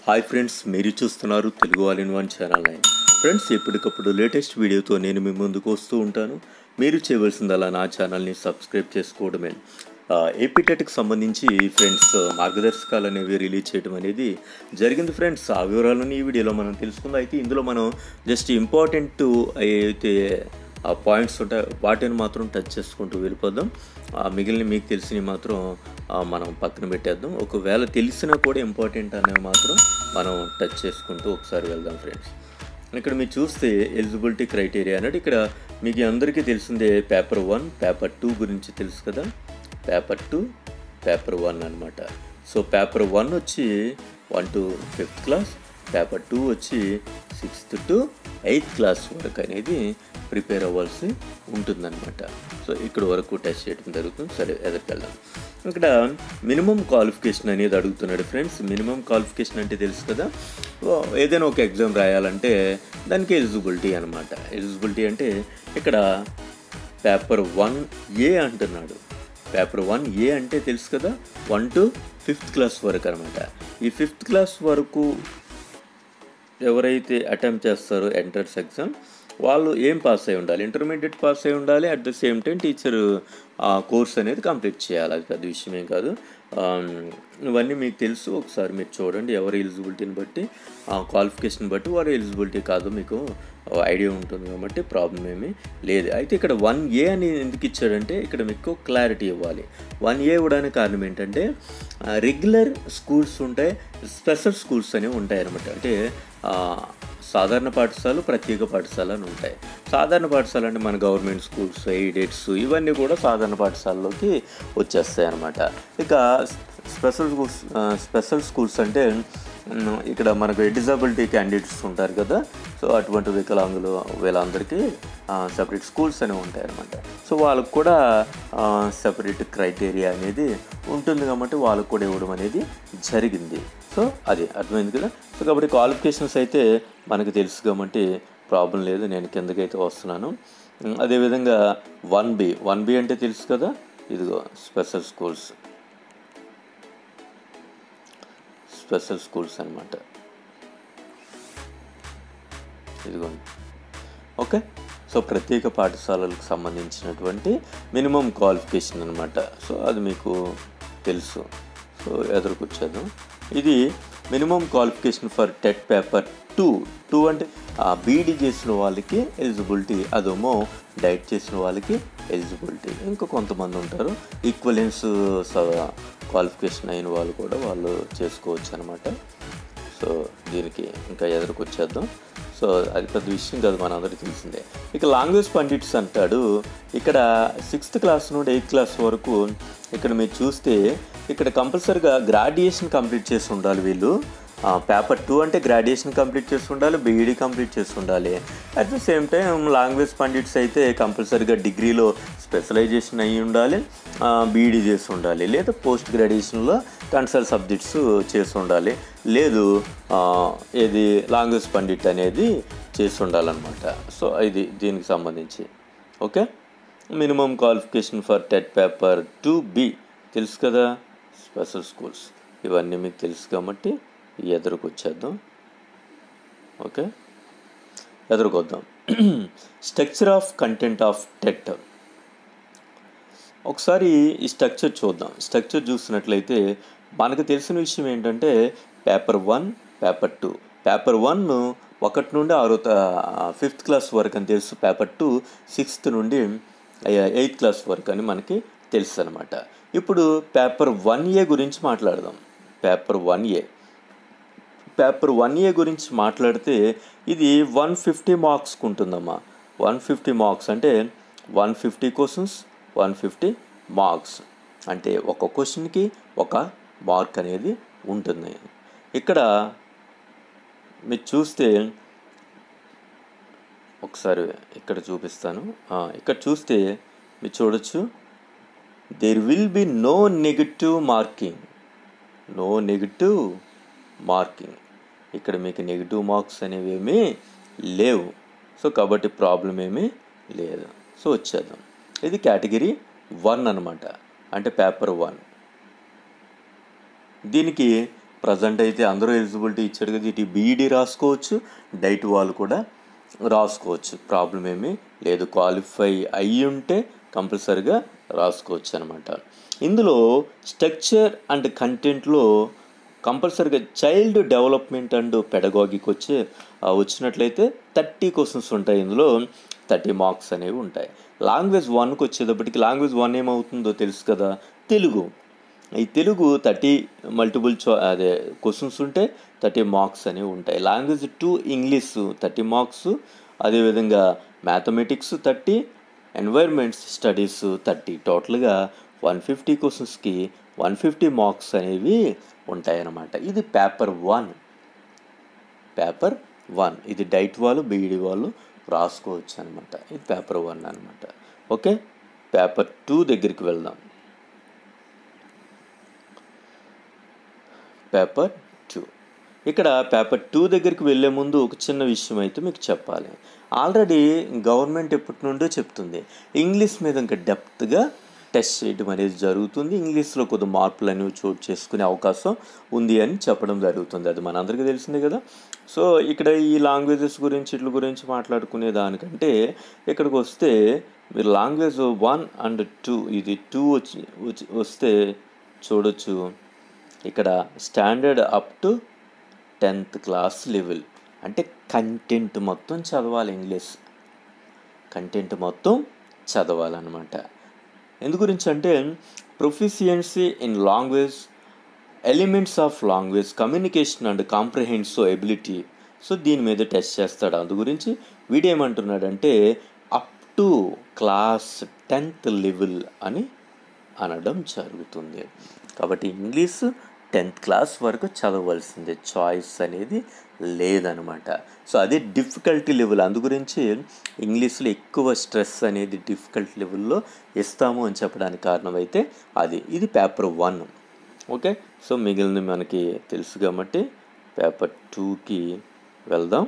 hi friends మీరు చూస్తున్నారు Telugu all in one channel nine friends ఎప్పటికప్పుడు లేటెస్ట్ వీడియోతో నేను మీ ముందుకు వస్తూ ఉంటాను మీరు చేయవలసిందల్లా నా ఛానల్ని సబ్స్క్రైబ్ చేసుకోవడమే ఆ, ఏపీటెట్కి సంబంధించి ఫ్రెండ్స్ మార్గదర్శకాలు అనేవి రిలీజ్ చేయడం అనేది జరిగింది ఫ్రెండ్స్ ఆ వివరాలను ఈ వీడియోలో మనం తెలుసుకుందాం అయితే ఇందులో మనం జస్ట్ ఇంపార్టెంట్ అయితే ఆ పాయింట్స్ ఉంటాయి వాటిని మాత్రం టచ్ చేసుకుంటూ వెళ్ళిపోదాం ఆ మిగిలిన మీకు తెలిసినవి మాత్రం ఆ, మనం పక్కన పెట్టేద్దాం ఒకవేళ తెలిసినా కూడా ఇంపార్టెంట్ అనేవి మాత్రం మనం టచ్ చేసుకుంటూ ఒకసారి వెళ్దాం ఫ్రెండ్స్ ఇక్కడ మీరు చూస్తే ఎలిజిబిలిటీ క్రైటీరియా అన్నట్టు ఇక్కడ మీకు అందరికీ తెలిసిందే పేపర్ వన్ పేపర్ టూ గురించి తెలుసు కదా పేపర్ టూ పేపర్ వన్ అనమాట సో పేపర్ వన్ వచ్చి one to fifth class paper two వచ్చి సిక్స్త్ టు ఎయిత్ క్లాస్ వరకు అనేది ప్రిపేర్ అవ్వాల్సి ఉంటుందన్నమాట సో ఇక్కడ వరకు టెస్ట్ చేయడం జరుగుతుంది సరే ఎదరికెళ్దాం ఇక్కడ మినిమం క్వాలిఫికేషన్ అనేది అడుగుతున్నాడు ఫ్రెండ్స్ మినిమం క్వాలిఫికేషన్ అంటే తెలుసు కదా ఓ, ఏదైనా ఒక ఎగ్జామ్ రాయాలంటే దానికి ఎలిజిబిలిటీ అనమాట ఎలిజిబిలిటీ అంటే ఇక్కడ పేపర్ వన్ ఏ అంటున్నాడు పేపర్ వన్ ఏ అంటే తెలుసు కదా వన్ టు ఫిఫ్త్ క్లాస్ వరకు అనమాట ఈ ఫిఫ్త్ క్లాస్ వరకు ఎవరైతే అటెంప్ట్ చేస్తారో ఎంట్రన్స్ ఎగ్జామ్ వాళ్ళు ఏం పాస్ అయి ఉండాలి ఇంటర్మీడియట్ పాస్ అయి ఉండాలి at the same time teacher course అనేది కంప్లీట్ చేయాలి అది పెద్ద విషయం ఏం కాదు ఆమ్, ఇవన్నీ మీకు తెలుసు ఒకసారి మీరు చూడండి ఎవరి ఎలిజిబిలిటీని బట్టి క్వాలిఫికేషన్ బట్టి వారి ఎలిజిబిలిటీ కాదు మీకు ఐడియా ఉంటుంది కాబట్టి ప్రాబ్లం ఏమీ లేదు అయితే ఇక్కడ వన్ ఏ అని ఎందుకు ఇచ్చాడంటే ఇక్కడ మీకు క్లారిటీ ఇవ్వాలి వన్ ఏ ఇవ్వడానికి కారణం ఏంటంటే రెగ్యులర్ స్కూల్స్ ఉంటాయి స్పెషల్ స్కూల్స్ అనేవి ఉంటాయి అనమాట అంటే ఆ, సాధారణ పాఠశాలలు ప్రత్యేక పాఠశాల అని ఉంటాయి సాధారణ పాఠశాల అంటే మన గవర్నమెంట్ స్కూల్స్ ఎయిడెడ్స్ ఇవన్నీ కూడా సాధారణ పాఠశాలలోకి వచ్చేస్తాయి అన్నమాట ఇక స్పెషల్ స్కూల్స్ ఆ, స్పెషల్ స్కూల్స్ అంటే ఉమ్, ఇక్కడ మనకు డిజబిలిటీ క్యాండిడేట్స్ ఉంటారు కదా సో అటువంటి వికలాంగులు వీళ్ళందరికీ సపరేట్ స్కూల్స్ అనేవి ఉంటాయి అనమాట సో వాళ్ళకు కూడా సపరేట్ క్రైటీరియా అనేది ఉంటుంది కాబట్టి వాళ్ళకు కూడా ఇవ్వడం అనేది జరిగింది సో అది అర్థమైంది కదా సో కాబట్టి క్వాలిఫికేషన్స్ అయితే మనకు తెలుసు కాబట్టి ప్రాబ్లం లేదు నేను కిందకైతే వస్తున్నాను ఉమ్, అదేవిధంగా వన్ బి వన్ బి అంటే తెలుసు కదా ఇదిగో స్పెషల్ స్కూల్స్ స్పెషల్ స్కూల్స్ అనమాట ఇదిగోండి ఓకే సో ప్రత్యేక పాఠశాలలకు సంబంధించినటువంటి మినిమం క్వాలిఫికేషన్ అనమాట సో అది మీకు తెలుసు సో ఎదురుకొచ్చేద్దాం ఇది minimum qualification for TET paper two two అంటే బీడీ చేసిన వాళ్ళకి ఎలిజిబిలిటీ అదేమో డైట్ చేసిన వాళ్ళకి ఎలిజిబిలిటీ ఇంకా కొంతమంది ఉంటారు ఈక్వలెన్స్ క్వాలిఫికేషన్ అయిన వాళ్ళు కూడా వాళ్ళు చేసుకోవచ్చు అనమాట సో దీనికి ఇంకా ఎదురుకొచ్చేద్దాం సో అది పెద్ద విషయం కాదు మనందరికీ తెలిసిందే ఇక లాంగ్వేజ్ పండిట్స్ అంటాడు ఇక్కడ సిక్స్త్ క్లాస్ నుండి ఎయిత్ క్లాస్ వరకు ఇక్కడ మీరు చూస్తే ఇక్కడ కంపల్సరిగా గ్రాడ్యుయేషన్ కంప్లీట్ చేసి ఉండాలి వీళ్ళు పేపర్ టూ అంటే గ్రాడ్యుయేషన్ కంప్లీట్ చేసి ఉండాలి బీఈడీ కంప్లీట్ చేసి ఉండాలి at the same time language pundits అయితే కంపల్సరీగా డిగ్రీలో స్పెషలైజేషన్ అయ్యి ఉండాలి బీఈడీ చేసి ఉండాలి లేదా పోస్ట్ గ్రాడ్యుయేషన్లో కన్సల్ట్ సబ్జెక్ట్స్ చేసి ఉండాలి లేదు ఆ, ఏది లాంగ్వేజ్ పండిట్ అనేది చేసి ఉండాలన్నమాట సో ఇది దీనికి సంబంధించి okay minimum qualification for TET paper two B తెలుసు కదా స్పెషల్ స్కూల్స్ ఇవన్నీ మీకు తెలుసు కాబట్టి ఎదురుకు వచ్చేద్దాం ఓకే ఎదురుకొద్దాం structure of content of TET ఒకసారి ఈ స్ట్రక్చర్ చూద్దాం స్ట్రక్చర్ చూసినట్లయితే మనకు తెలిసిన విషయం ఏంటంటే paper one paper two paper one ఒకటి నుండి ఆరో ఫిఫ్త్ క్లాస్ వరకు అని తెలుసు పేపర్ టూ సిక్స్త్ నుండి ఎయిత్ క్లాస్ వరకు అని మనకి తెలుసు అనమాట ఇప్పుడు పేపర్ వన్ ఏ గురించి మాట్లాడదాం paper one A paper one A గురించి మాట్లాడితే ఇది వన్ ఫిఫ్టీ మార్క్స్కి ఉంటుందమ్మా వన్ ఫిఫ్టీ మార్క్స్ అంటే one fifty questions one fifty marks అంటే ఒక క్వశ్చన్కి ఒక మార్క్ అనేది ఉంటుంది ఇక్కడ మీరు చూస్తే ఒకసారి ఇక్కడ చూపిస్తాను ఆ, ఇక్కడ చూస్తే మీరు చూడొచ్చు there will be no negative marking no negative marking ఇక్కడ మీకు నెగిటివ్ మార్క్స్ అనేవి ఏమీ లేవు సో కాబట్టి ప్రాబ్లం ఏమీ లేదు సో వచ్చేద్దాం ఇది కేటగిరీ వన్ అనమాట అంటే పేపర్ వన్ దీనికి ప్రజెంట్ అయితే అందరూ ఎలిజిబిలిటీ ఇచ్చాడు కదా ఇటు బీఈడి రాసుకోవచ్చు డైట్ వాళ్ళు కూడా రాసుకోవచ్చు ప్రాబ్లం ఏమీ లేదు క్వాలిఫై అయ్యి ఉంటే కంపల్సరిగా రాసుకోవచ్చు అనమాట ఇందులో స్ట్రక్చర్ అండ్ కంటెంట్లో కంపల్సరిగా చైల్డ్ డెవలప్మెంట్ అండ్ పెడగాగికి వచ్చే ఆ, వచ్చినట్లయితే థర్టీ క్వశ్చన్స్ ఉంటాయి ఇందులో థర్టీ మార్క్స్ అనేవి ఉంటాయి లాంగ్వేజ్ వన్కి వచ్చేటప్పటికి లాంగ్వేజ్ వన్ ఏమవుతుందో తెలుసు కదా తెలుగు ఈ తెలుగు థర్టీ మల్టిపుల్ చో అదే క్వశ్చన్స్ ఉంటే థర్టీ మార్క్స్ అనేవి ఉంటాయి language two English thirty marks అదేవిధంగా mathematics thirty environments studies thirty టోటల్గా వన్ ఫిఫ్టీ క్వశ్చన్స్కి వన్ ఫిఫ్టీ మార్క్స్ అనేవి ఉంటాయన్నమాట ఇది పేపర్ వన్ పేపర్ వన్ ఇది డైట్ వాళ్ళు బీఈడి వాళ్ళు రాసుకోవచ్చు అనమాట ఇది పేపర్ వన్ అనమాట ఓకే పేపర్ టూ దగ్గరికి వెళ్దాం పేపర్ టూ ఇక్కడ పేపర్ టూ దగ్గరికి వెళ్ళే ముందు ఒక చిన్న విషయం అయితే మీకు చెప్పాలి ఆల్రెడీ గవర్నమెంట్ ఎప్పటి నుండో చెప్తుంది ఇంగ్లీష్ మీద ఇంకా డెప్త్గా టెస్ట్ చేయడం అనేది జరుగుతుంది ఇంగ్లీష్లో కొద్ది మార్పులు అనేవి చోటు చేసుకునే అవకాశం ఉంది అని చెప్పడం జరుగుతుంది అది మనందరికీ తెలిసిందే కదా సో ఇక్కడ ఈ లాంగ్వేజెస్ గురించి ఇట్ల గురించి మాట్లాడుకునే దానికంటే ఇక్కడికి వస్తే మీరు లాంగ్వేజ్ వన్ అండ్ టూ ఇది టూ వచ్చి వచ్చి- వస్తే చూడొచ్చు ఇక్కడ standard up to tenth class level అంటే కంటెంట్ మొత్తం చదవాలి ఇంగ్లీష్ కంటెంట్ మొత్తం చదవాలన్నమాట ఎందు గురించి అంటే proficiency in language elements of language communication and comprehensive ability so దీని మీద టెస్ట్ చేస్తాడు అందు గురించి వీడేమంటున్నాడంటే up to class tenth level అని అనడం జరుగుతుంది కాబట్టి ఇంగ్లీష్ టెన్త్ క్లాస్ వరకు చదవలసిందే చాయిస్ అనేది లేదనమాట సో అదే డిఫికల్టీ లెవెల్ అందు గురించి ఇంగ్లీష్లో ఎక్కువ స్ట్రెస్ అనేది డిఫికల్ట్ లెవెల్లో ఇస్తాము అని చెప్పడానికి కారణం అయితే అది ఇది పేపర్ వన్ ఓకే సో మిగిలినది మనకి తెలుసు కాబట్టి పేపర్ టూకి వెళ్దాం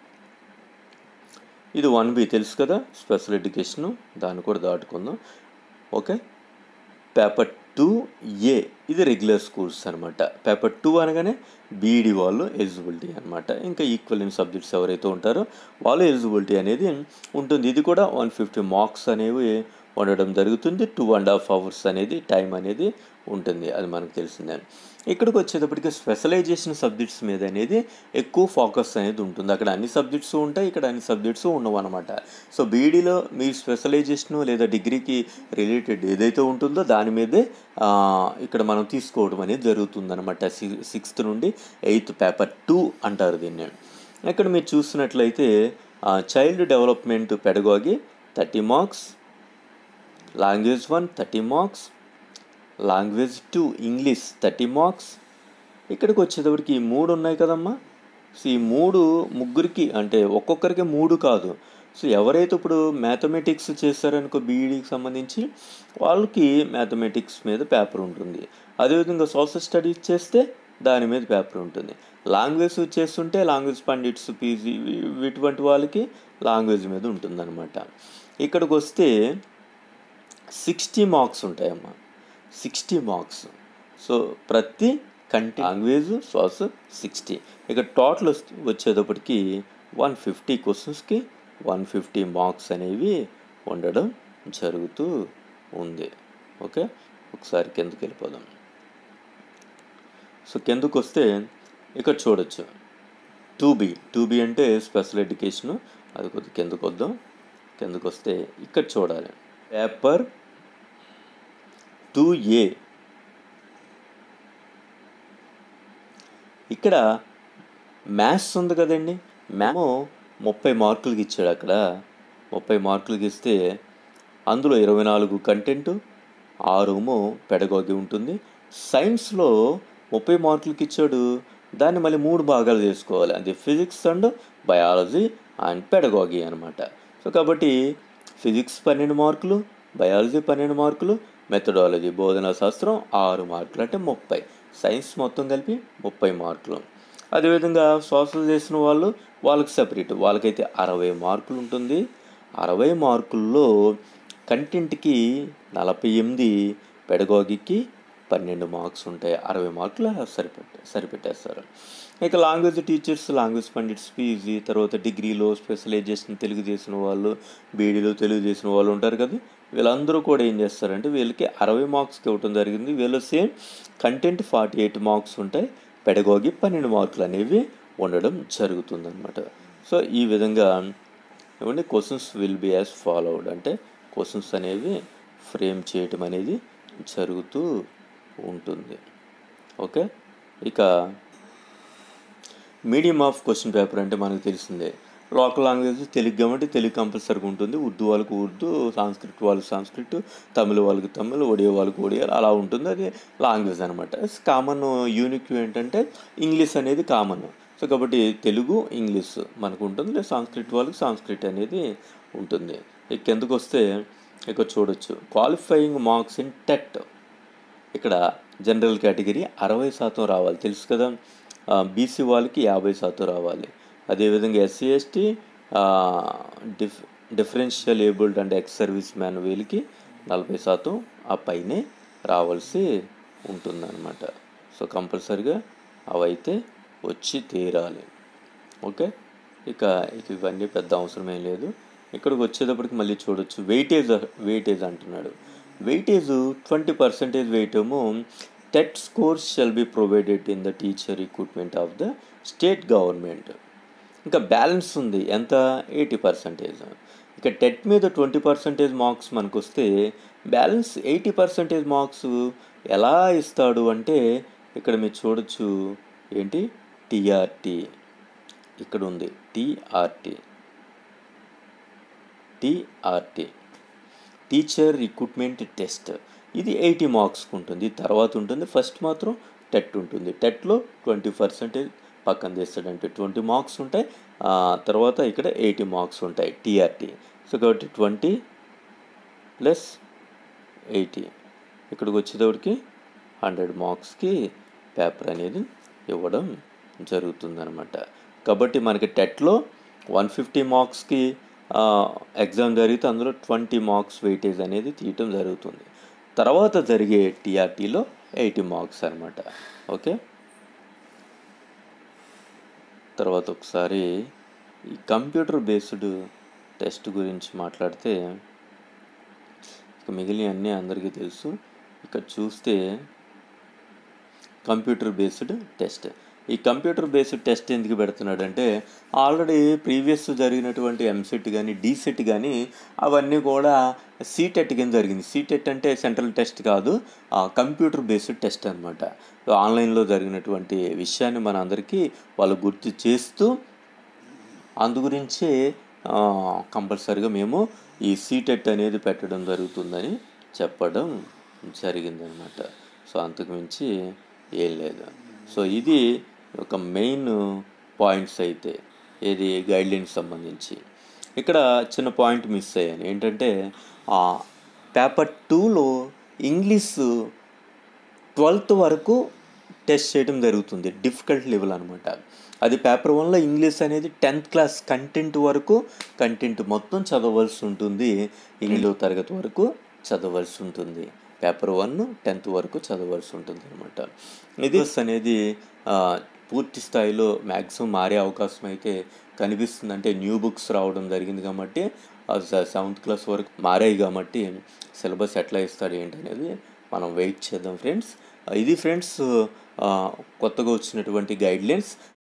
ఇది వన్ బి తెలుసు కదా స్పెషల్ ఎడ్యుకేషన్ దాన్ని కూడా దాటుకుందాం ఓకే పేపర్ టూ ఏ ఇది రెగ్యులర్ స్కూల్స్ అనమాట పేపర్ టూ అనగానే బీఈడి వాళ్ళు ఎలిజిబిలిటీ అనమాట ఇంకా ఈక్వల్ సబ్జెక్ట్స్ ఎవరైతే ఉంటారో వాళ్ళు ఎలిజిబిలిటీ అనేది ఉంటుంది ఇది కూడా వన్ ఫిఫ్టీ మార్క్స్ అనేవి ఉండడం జరుగుతుంది టూ అండ్ హాఫ్ అవర్స్ అనేది టైం అనేది ఉంటుంది అది మనకు తెలిసిందే ఇక్కడికి వచ్చేటప్పటికి స్పెషలైజేషన్ సబ్జెక్ట్స్ మీద అనేది ఎక్కువ ఫోకస్ అనేది ఉంటుంది అక్కడ అన్ని సబ్జెక్ట్స్ ఉంటాయి ఇక్కడ అన్ని సబ్జెక్ట్స్ ఉండవు అనమాట సో బీఈడీలో మీ స్పెషలైజేషన్ లేదా డిగ్రీకి రిలేటెడ్ ఏదైతే ఉంటుందో దాని మీదే ఆ, ఇక్కడ మనం తీసుకోవడం అనేది జరుగుతుంది అనమాట సిక్స్త్ నుండి ఎయిత్ పేపర్ టూ అంటారు దీన్ని ఇక్కడ మీరు చూసినట్లయితే child development pedagogy thirty marks language one thirty marks language two English thirty marks ఇక్కడికి వచ్చేటప్పటికి ఈ మూడు ఉన్నాయి కదమ్మా సో ఈ మూడు ముగ్గురికి అంటే ఒక్కొక్కరికి మూడు కాదు సో ఎవరైతే ఇప్పుడు మ్యాథమెటిక్స్ చేస్తారనుకో బీఈడీకి సంబంధించి వాళ్ళకి మ్యాథమెటిక్స్ మీద పేపర్ ఉంటుంది అదేవిధంగా సోషల్ స్టడీస్ చేస్తే దాని మీద పేపర్ ఉంటుంది లాంగ్వేజ్ చేస్తుంటే లాంగ్వేజ్ పండిట్స్ పీజీ ఇటువంటి వాళ్ళకి లాంగ్వేజ్ మీద ఉంటుందన్నమాట ఇక్కడికి వస్తే సిక్స్టీ మార్క్స్ ఉంటాయమ్మా సిక్స్టీ మార్క్స్ సో ప్రతి కంటి లాంగ్వేజ్ శ్వాస సిక్స్టీ ఇక టోటల్ వచ్చేటప్పటికి వన్ ఫిఫ్టీ క్వశ్చన్స్కి వన్ ఫిఫ్టీ మార్క్స్ అనేవి ఉండడం జరుగుతూ ఉంది ఓకే ఒకసారి కిందకి వెళ్ళిపోదాం సో కిందకు వస్తే ఇక్కడ చూడొచ్చు టూ బి టూ బి అంటే స్పెషల్ ఎడ్యుకేషను అది కొద్ది కిందకు వద్దాం కిందకు వస్తే ఇక్కడ చూడాలి పేపర్ టూ ఏ ఇక్కడ మ్యాథ్స్ ఉంది కదండి మ్యామ్ ముప్పై మార్కులకి ఇచ్చాడు అక్కడ ముప్పై మార్కులకి ఇస్తే అందులో ఇరవై నాలుగు కంటెంట్ ఆరుమో పెడగాగి ఉంటుంది సైన్స్లో ముప్పై మార్కులకి ఇచ్చాడు దాన్ని మళ్ళీ మూడు భాగాలు చేసుకోవాలి అది physics and biology and pedagogy అనమాట సో కాబట్టి ఫిజిక్స్ పన్నెండు మార్కులు బయాలజీ పన్నెండు మార్కులు మెథడాలజీ బోధనా శాస్త్రం ఆరు మార్కులు అంటే ముప్పై సైన్స్ మొత్తం కలిపి ముప్పై మార్కులు అదేవిధంగా సోషల్ చేసిన వాళ్ళు వాళ్ళకి సెపరేట్ వాళ్ళకైతే అరవై మార్కులు ఉంటుంది అరవై మార్కుల్లో కంటెంట్కి నలభై ఎనిమిది పెడగాగికి పన్నెండు మార్క్స్ ఉంటాయి అరవై మార్కులు సరిపెట్టే సరిపెట్టేస్తారు ఇక language teachers language pundits PG తర్వాత డిగ్రీలో స్పెషలైజేషన్ తెలుగు చేసిన వాళ్ళు బీడీలో తెలుగు చేసిన వాళ్ళు ఉంటారు కదా వీళ్ళందరూ కూడా ఏం చేస్తారంటే వీళ్ళకి అరవై మార్క్స్కి ఇవ్వటం జరిగింది వీళ్ళు same content forty eight marks ఉంటాయి పెడగోగి పన్నెండు మార్కులు అనేవి ఉండడం జరుగుతుందన్నమాట సో ఈ విధంగా ఏమంటే questions will be as followed అంటే క్వశ్చన్స్ అనేవి ఫ్రేమ్ చేయటం అనేది జరుగుతూ ఉంటుంది ఓకే ఇక మీడియం ఆఫ్ క్వశ్చన్ పేపర్ అంటే మనకు తెలిసిందే లోకల్ లాంగ్వేజ్ తెలుగు కాబట్టి తెలుగు కంపల్సరీగా ఉంటుంది ఉర్దూ వాళ్ళకు ఉర్దూ సాంస్క్రిట్ వాళ్ళకి సాంస్క్రిట్ తమిళ వాళ్ళకి తమిళ్ ఒడియా వాళ్ళకి ఒడియా అలా ఉంటుంది అది లాంగ్వేజ్ అనమాట కామన్ యూనిక్ ఏంటంటే ఇంగ్లీష్ అనేది కామన్ సో కాబట్టి తెలుగు ఇంగ్లీష్ మనకు ఉంటుంది లేదా సాంస్క్రిట్ వాళ్ళకి సాంస్క్రిట్ అనేది ఉంటుంది ఇక కిందకు వస్తే ఇక్కడ చూడొచ్చు క్వాలిఫైయింగ్ మార్క్స్ ఇన్ టెట్ ఇక్కడ జనరల్ కేటగిరీ అరవై శాతం రావాలి తెలుసు కదా బీసీ వాళ్ళకి యాభై శాతం రావాలి అదేవిధంగా SC ST diff differential abled and ex service man వీళ్ళకి నలభై శాతం ఆ పైనే రావాల్సి ఉంటుందన్నమాట సో కంపల్సరిగా అవైతే వచ్చి తీరాలి ఓకే ఇక ఇక ఇవన్నీ పెద్ద అవసరమేం లేదు ఇక్కడికి వచ్చేటప్పటికి మళ్ళీ చూడొచ్చు వెయిటేజ్ వెయిటేజ్ అంటున్నాడు వెయిటేజ్ ట్వంటీ పర్సెంటేజ్ వెయిట్ ఏమో TET scores shall be provided in the teacher recruitment of the state government ఇంకా బ్యాలెన్స్ ఉంది ఎంత ఎయిటీ పర్సెంటేజ్ ఇక టెట్ మీద ట్వంటీ పర్సెంటేజ్ మార్క్స్ మనకు వస్తే బ్యాలెన్స్ ఎయిటీ పర్సెంటేజ్ మార్క్స్ ఎలా ఇస్తాడు అంటే ఇక్కడ మీరు చూడొచ్చు ఏంటి టీఆర్టీ ఇక్కడ ఉంది TRT TRT teacher recruitment test ఇది ఎయిటీ మార్క్స్కి ఉంటుంది తర్వాత ఉంటుంది ఫస్ట్ మాత్రం టెట్ ఉంటుంది టెట్లో ట్వంటీ పర్సెంటేజ్ పక్కన తీస్తాడంటే ట్వంటీ మార్క్స్ ఉంటాయి తర్వాత ఇక్కడ ఎయిటీ మార్క్స్ ఉంటాయి టీఆర్టీ సో కాబట్టి ట్వంటీ ప్లస్ ఎయిటీ ఇక్కడికి వచ్చేటప్పటికి హండ్రెడ్ మార్క్స్కి పేపర్ అనేది ఇవ్వడం జరుగుతుందనమాట కాబట్టి మనకి టెట్లో వన్ ఫిఫ్టీ మార్క్స్కి ఎగ్జామ్ జరిగితే అందులో ట్వంటీ మార్క్స్ వెయిటేజ్ అనేది తీయటం జరుగుతుంది తర్వాత జరిగే టీఆర్టీలో ఎయిటీ మార్క్స్ అనమాట ఓకే తర్వాత ఒకసారి ఈ కంప్యూటర్ బేస్డ్ టెస్ట్ గురించి మాట్లాడితే ఇక మిగిలిన అన్నీ అందరికీ తెలుసు ఇక్కడ చూస్తే కంప్యూటర్ బేస్డ్ టెస్ట్ ఈ కంప్యూటర్ బేస్డ్ టెస్ట్ ఎందుకు పెడుతున్నాడంటే ఆల్రెడీ ప్రీవియస్ జరిగినటువంటి ఎంసెట్ కానీ డీసెట్ కానీ అవన్నీ కూడా సీటెట్ కింద జరిగింది సీటెట్ అంటే సెంట్రల్ టెస్ట్ కాదు కంప్యూటర్ బేస్డ్ టెస్ట్ అనమాట ఆన్లైన్లో జరిగినటువంటి విషయాన్ని మన అందరికీ వాళ్ళు గుర్తు చేస్తూ అందు గురించే కంపల్సరిగా మేము ఈ సీటెట్ అనేది పెట్టడం జరుగుతుందని చెప్పడం జరిగిందనమాట సో అంతకుమించి ఏం లేదు సో ఇది ఒక మెయిన్ పాయింట్స్ అయితే ఏది గైడ్లైన్స్ సంబంధించి ఇక్కడ చిన్న పాయింట్ మిస్ అయ్యాను ఏంటంటే పేపర్ టూలో ఇంగ్లీష్ ట్వెల్త్ వరకు టెస్ట్ చేయడం జరుగుతుంది డిఫికల్ట్ లెవెల్ అనమాట అది పేపర్ వన్లో ఇంగ్లీష్ అనేది టెన్త్ క్లాస్ కంటెంట్ వరకు కంటెంట్ మొత్తం చదవలసి ఉంటుంది ఇంగ్లీష్ తరగతి వరకు చదవలసి ఉంటుంది పేపర్ వన్ టెన్త్ వరకు చదవలసి ఉంటుంది అనమాట ఇది అనేది పూర్తి స్థాయిలో మ్యాక్సిమం మారే అవకాశం అయితే కనిపిస్తుంది అంటే న్యూ బుక్స్ రావడం జరిగింది కాబట్టి సెవెంత్ క్లాస్ వరకు మారాయి కాబట్టి సిలబస్ ఎట్లా ఇస్తాడు ఏంటి అనేది మనం వెయిట్ చేద్దాం ఫ్రెండ్స్ ఇది ఫ్రెండ్స్ కొత్తగా వచ్చినటువంటి గైడ్లైన్స్